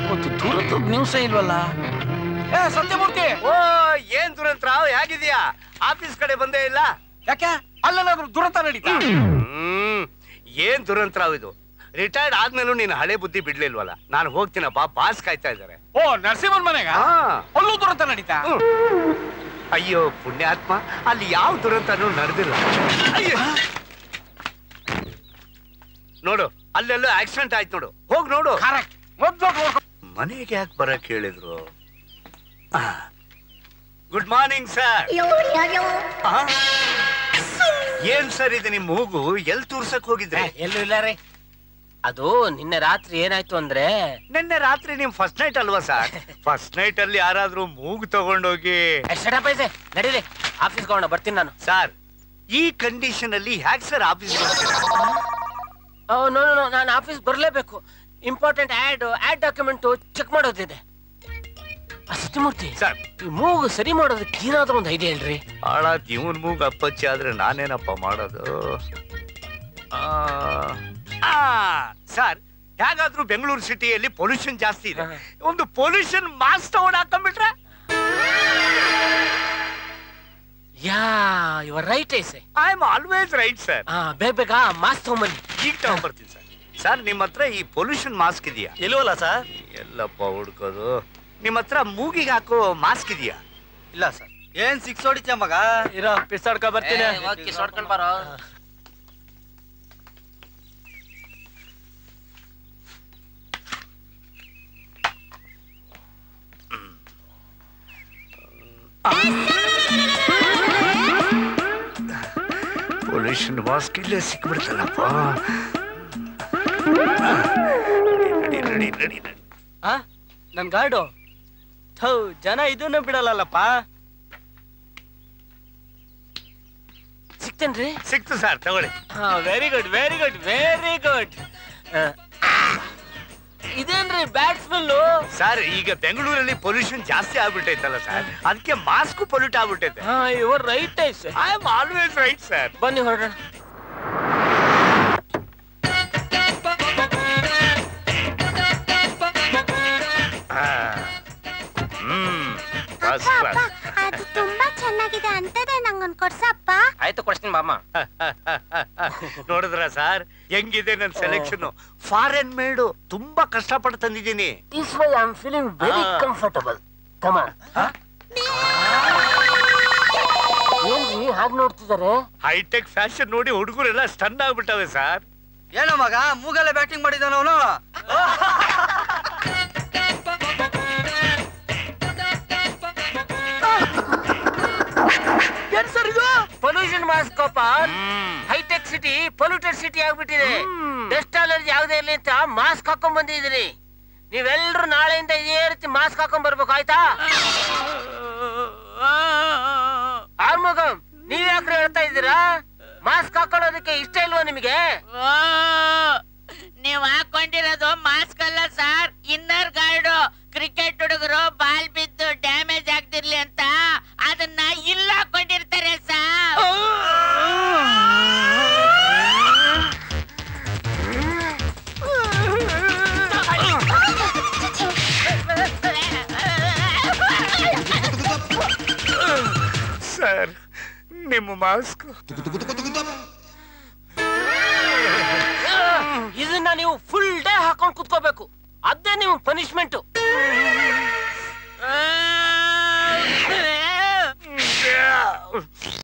ಒಂದು ದೂರದ ನ್ಯೂಸೇ ಇಲ್ವಲ್ಲ ಏ ಸತ್ಯಮೂರ್ತಿ ಓ ಏನ್ ದುರಂತ ರಾವ್ ಹೇಗಿದ್ಯಾ ಆಫೀಸ್ ಕಡೆ ಬಂದೇ ಇಲ್ಲ ಯಾಕೆ ಅಲ್ಲೇನಾದ್ರು ದುರಂತ ನಡೀತಾ ಹ್ಮ್ ಏನ್ ದುರಂತ ರಾವ್ ಇದು ರಿಟೈರ್ಡ್ ಆದ್ಮೇಲೂ ನೀನ್ ಹಳೆ ಬುದ್ಧಿ ಬಿಡ್ಲಿಲ್ವಲ್ಲ ನಾನು ಹೋಗ್ತೀನಪ್ಪ ಬಾಸ್ ಕಾಯ್ತಾ ಇದ್ದಾರೆ ಓ ನರಸಿಂಹನ್ ಮನೆಗ ಹಾ. ಅಲ್ಲೂ ದುರಂತ ನಡೀತಾ ಅಯ್ಯೋ ಪುಣ್ಯಾತ್ಮ ಅಲ್ಲಿ ಯಾವ ದುರಂತನೂ ನಡೆದಿಲ್ಲ ಅಯ್ಯೋ. ನೋಡು ಅಲ್ಲೆಲ್ಲೋ ಆಕ್ಸಿಡೆಂಟ್ ಆಯ್ತು ನೋಡು ಹೋಗ್ ನೋಡು ಕರೆಕ್ಟ್ ಮೊದ್ಲು ನೋಡ್ಕೊ ಮನೆಗೆ ಯಾಕೆ ಬರಕ್ ಹೇಳಿದ್ರು ಗುಡ್ ಮಾರ್ನಿಂಗ್ ಸರ್ ಏನ್ ಸರ್ ಇದು ನಿಮ್ ಮೂಗು ಎಲ್ ತೂರ್ಸಕ್ ಹೋಗಿದ್ರಿ ಎಲ್ಲೂ ಇಲ್ಲ ರೀ ಅದು ನಿನ್ನೆ ರಾತ್ರಿ ಏನಾಯ್ತು ಅಂದ್ರೆ ನಿನ್ನೆ ರಾತ್ರಿ ನಿಮ್ ಫಸ್ಟ್ ನೈಟ್ ಅಲ್ವಾ ಸರ್ ಫಸ್ಟ್ ನೈಟ್ ಅಲ್ಲಿ ಯಾರಾದ್ರೂ ಮೂಗು ತಗೊಂಡೋಗಿ ಎಷ್ಟಡ ಪೈಸೆ ನಡೀರಿ ಆಫೀಸ್ಗೆ ಹೋಗೋಣ ಬರ್ತೀನಿ ನಾನು ಸರ್ ಈ ಕಂಡೀಷನ್ ಅಲ್ಲಿ ಹ್ಯಾಕ್ ಸರ್ ಆಫೀಸ್ ಬರ್ತೀರಾ ನೋ ನೋ ನಾನು ಆಫೀಸ್ ಬರಲೇಬೇಕು important add add document check ಮಾಡೋದಿದೆ ಆ, ಸತ್ಯಮೂರ್ತಿ ಸರ್ ಈ ಮೂಗು ಸರಿ ಮಾಡೋದಕ್ಕೆ ಏನಾದ್ರೂ ಒಂದು ಐಡಿಯಾ ಹೇಳ್ರಿ ಹಾಳ ಇವನ್ ಮೂಗು ಅಪ್ಪಚ್ಚಿ ಆದ್ರೆ ನಾನೇನಪ್ಪ ಮಾಡೋದು ಆ, ಆ, ಸರ್ ಹೇಗಾದ್ರೂ ಬೆಂಗಳೂರು ಸಿಟಿಯಲ್ಲಿ ಪೊಲ್ಯೂಷನ್ ಜಾಸ್ತಿ ಇದೆ ಹಾ. ಒಂದು ಪೊಲ್ಯೂಷನ್ ಮಾಸ್ಕ್ ತಗೊಂಡ್ ಹಾಕೊಂಡ್ಬಿಟ್ರೆ yeah you're right I say I am always right sir ಹಾ ಬೇಗ ಬೇಗ ಮಾಸ್ ತಗೊಂಬನ್ನಿ ಈಗ ತಗೊಂಡ್ಬರ್ತೀನಿ ಸರ್ ಸರ್ ನಿಮ್ಮ ಹತ್ರ ಈ ಪೊಲ್ಯೂಷನ್ ಮಾಸ್ಕ್ ಇದೆಯಾ ಇಲ್ವಲ್ಲ ಸರ್ ಎಲ್ಲಪ್ಪ ಹುಡ್ಕೋದು ನಿಮ್ಮ ಹತ್ರ ಮೂಗಿಗೆ ಹಾಕೋ ಮಾಸ್ಕ್ ಇದೆಯಾ ಇಲ್ಲ ಸರ್ ಏನ್ ಸಿಕ್ಸ್ ಹೊಡಿತ್ಯ ಮಗ ಇರೋ ಪಿಸ್ತಾಡ್ಕೊ ಬರ್ತೀನಿ ಓಕೆ ಸೊಡ್ಕೊಂಡ್ ಬರೋ ಪೊಲ್ಯೂಷನ್ ಮಾಸ್ಕ್ ಇಲ್ಲೇ ಸಿಕ್ಬಿಡ್ತಲ್ಲಪ್ಪ ನಡಿ ನಡಿ ನಡಿ ನಡಿ ಆ ನನ್ ಗಾರ್ಡು ಥೌ ಜನ ಇದನ್ನು ಬಿಡಲ್ಲಪ್ಪ ಸಿಗ್ತೇನ್ರಿ ಸಿಕ್ತು ಸರ್ ತಗೊಳ್ಳಿ ಹಾ very good very good very good ಇದೇನ್ರಿ ಬ್ಯಾಟ್ ಸ್ಮೆಲ್ಲು ಸರ್ ಈಗ ಬೆಂಗಳೂರಲ್ಲಿ ಪೊಲ್ಯೂಷನ್ ಜಾಸ್ತಿ ಆಗ್ಬಿಟ್ಟೈತಲ್ಲ ಸರ್ ಅದಕ್ಕೆ ಮಾಸ್ಕ್ ಪೊಲ್ಯೂಟ್ ಆಗ್ಬಿಟ್ಟೈತೆ ಹಾ you're right I say I am always right sir ಬನ್ನಿ ಹೊರಡೋಣ ಹ್ಮ್ ಫಸ್ಟ್ ಕ್ಲಾಸ್ ಅದು ತುಂಬಾ ಚೆನ್ನಾಗಿದೆ ಅಂತದೇ ನಂಗೊಂದ್ ಕೊಡ್ಸಪ್ಪ ಆಯ್ತು ಕೊಡ್ತೀನಿ ಬಾಮ್ಮ ನೋಡಿದ್ರ ಸರ್ ಹೆಂಗಿದೆ ನನ್ನ ಸೆಲೆಕ್ಷನ್ ಫಾರೆನ್ ಮೇಡು ತುಂಬಾ ಕಷ್ಟಪಟ್ಟು ತಂದಿದ್ದೀನಿ this why I am feeling very Ah. Comfortable ಕಮ ಏನ್ರಿ ಹಾಗೆ ನೋಡ್ತಿದ್ದಾರೆ ಹೈಟೆಕ್ ಫ್ಯಾಷನ್ ನೋಡಿ ಹುಡುಗರೆಲ್ಲ ಸ್ಟನ್ ಆಗ್ಬಿಟ್ಟವೆ ಸರ್ ಏನೋ ಮಗ ಮೂಗಲ್ಲೇ ಬ್ಯಾಟಿಂಗ್ ಮಾಡಿದಾನ ಅವನು ಏನ್ ಸರ್ ಇದು pollution mask hitech city polluted city ಆಗ್ಬಿಟ್ಟಿದೆ ಡಸ್ಟ್ ಅಲರ್ಜಿ ಯಾವ್ದೇ ಇರ್ಲಿ ಅಂತ ಮಾಸ್ಕ್ ಹಾಕೊಂಡ್ ಬಂದಿದ್ದೀರಿ ನೀವೆಲ್ರೂ ನಾಳೆಯಿಂದ ಇದೇ ರೀತಿ ಮಾಸ್ಕ್ ಹಾಕೊಂಡ್ ಬರ್ಬೇಕು ಆಯ್ತಾ ಆರ್ಮುಗಂ ನೀವ್ ಯಾಕ್ರೆ ಹೇಳ್ತಾ ಇದ್ದೀರಾ ಮಾಸ್ಕ್ ಹಾಕೊಳ್ಳೋದಕ್ಕೆ ಇಷ್ಟ ಇಲ್ವಾ ನಿಮಗೆ ನೀವ್ ಹಾಕೊಂಡಿರೋದು ಮಾಸ್ಕ್ ಅಲ್ಲ ಸರ್ ಇನ್ನರ್ ಗಾರ್ಡು ಕ್ರಿಕೆಟ್ ಹುಡುಗರು ಬಾಲ್ ಬಿದ್ದು ಡ್ಯಾಮೇಜ್ ಆಗ್ತಿರ್ಲಿ ಅಂತ ಅದನ್ನ ಇಲ್ಲ ಹಾಕೊಂಡಿರ್ತಾರೆ ಸರ್ ಸರ್ ನಿಮ್ಮ ಮಾಸ್ಕ್ ಇದನ್ನ ನೀವು ಫುಲ್ ಡೇ ಹಾಕೊಂಡ್ ಕುತ್ಕೋಬೇಕು ಅದೇ ನಿಮ್ ಪನಿಷ್ಮೆಂಟ್